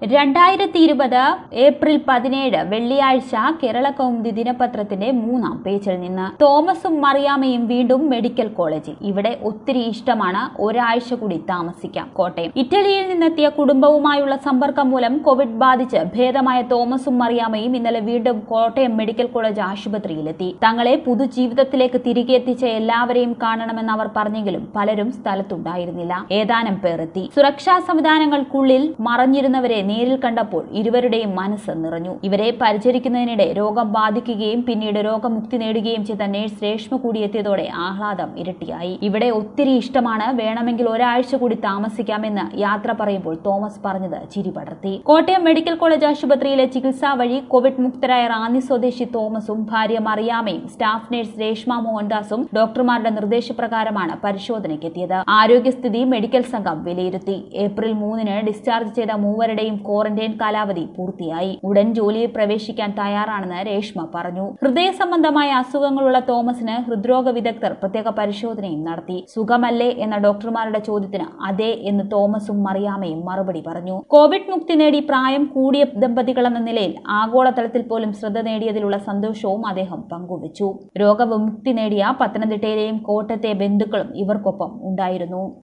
രണ്ടായിരത്തി ഇരുപത് ഏപ്രിൽ പതിനേഴ് വെള്ളിയാഴ്ച കേരള കൗമുദി ദിനപത്രത്തിന്റെ മൂന്നാം പേജിൽ നിന്ന് തോമസും മറിയാമയും വീണ്ടും മെഡിക്കൽ കോളേജിൽ ഇവിടെ ഒത്തിരി ഇഷ്ടമാണ് ഒരാഴ്ച കൂടി താമസിക്കാം കോട്ടയം ഇറ്റലിയിൽ നിന്നെത്തിയ കുടുംബവുമായുള്ള സമ്പർക്കം മൂലം കോവിഡ് ബാധിച്ച് ഭേദമായ തോമസും മറിയാമയും ഇന്നലെ വീണ്ടും കോട്ടയം മെഡിക്കൽ കോളേജ് ആശുപത്രിയിലെത്തി തങ്ങളെ പുതുജീവിതത്തിലേക്ക് തിരികെ എത്തിച്ച എല്ലാവരെയും കാണണമെന്ന് അവർ പറഞ്ഞെങ്കിലും പലരും സ്ഥലത്തുണ്ടായിരുന്നില്ല ഏതാനും പേർ എത്തി സുരക്ഷാ സംവിധാനങ്ങൾക്കുള്ളിൽ മറഞ്ഞിരുന്നവരെ നേരിൽ കണ്ടപ്പോൾ ഇരുവരുടെയും മനസ്സ് നിറഞ്ഞു ഇവരെ പരിചരിക്കുന്നതിനിടെ രോഗം ബാധിക്കുകയും പിന്നീട് രോഗമുക്തി നേടുകയും ചെയ്ത നേഴ്സ് രേഷ്മ കൂടി എത്തിയതോടെ ആഹ്ലാദം ഇരട്ടിയായി ഇവിടെ ഒത്തിരി ഇഷ്ടമാണ് വേണമെങ്കിൽ ഒരാഴ്ച കൂടി താമസിക്കാമെന്ന് യാത്ര പറയുമ്പോൾ തോമസ് പറഞ്ഞത് ചിരി പടർത്തി കോട്ടയം മെഡിക്കൽ കോളേജ് ആശുപത്രിയിലെ ചികിത്സാ വഴി കോവിഡ് മുക്തരായ റാന്നി സ്വദേശി തോമസും ഭാര്യ മറിയാമയും സ്റ്റാഫ് നഴ്സ് രേഷ്മ മോഹൻദാസും ഡോക്ടർമാരുടെ നിർദ്ദേശപ്രകാരമാണ് പരിശോധനയ്ക്കെത്തിയത് ആരോഗ്യസ്ഥിതി മെഡിക്കൽ സംഘം വിലയിരുത്തി ഏപ്രിൽ മൂന്നിന് ഡിസ്ചാർജ് ചെയ്ത മൂവരുടെയും ക്വാറന്റൈൻ കാലാവധി പൂർത്തിയായി ഉടൻ ജോലിയിൽ പ്രവേശിക്കാൻ തയ്യാറാണെന്ന് രേഷ്മ പറഞ്ഞു ഹൃദയ സംബന്ധമായ അസുഖങ്ങളുള്ള തോമസിന് ഹൃദ്രോഗ വിദഗ്ധർ പ്രത്യേക പരിശോധനയും നടത്തി സുഖമല്ലേ എന്ന ഡോക്ടർമാരുടെ ചോദ്യത്തിന് അതെ എന്ന് തോമസും മറിയാമയും മറുപടി പറഞ്ഞു കോവിഡ് മുക്തി നേടി പ്രായം കൂടിയ ദമ്പതികളെന്ന നിലയിൽ ആഗോളതലത്തിൽ പോലും ശ്രദ്ധ നേടിയതിലുള്ള സന്തോഷവും അദ്ദേഹം പങ്കുവച്ചു രോഗവിമുക്തി നേടിയ പത്തനംതിട്ടയിലെയും കോട്ടയത്തെ ബന്ധുക്കളും ഇവർക്കൊപ്പം ഉണ്ടായിരുന്നു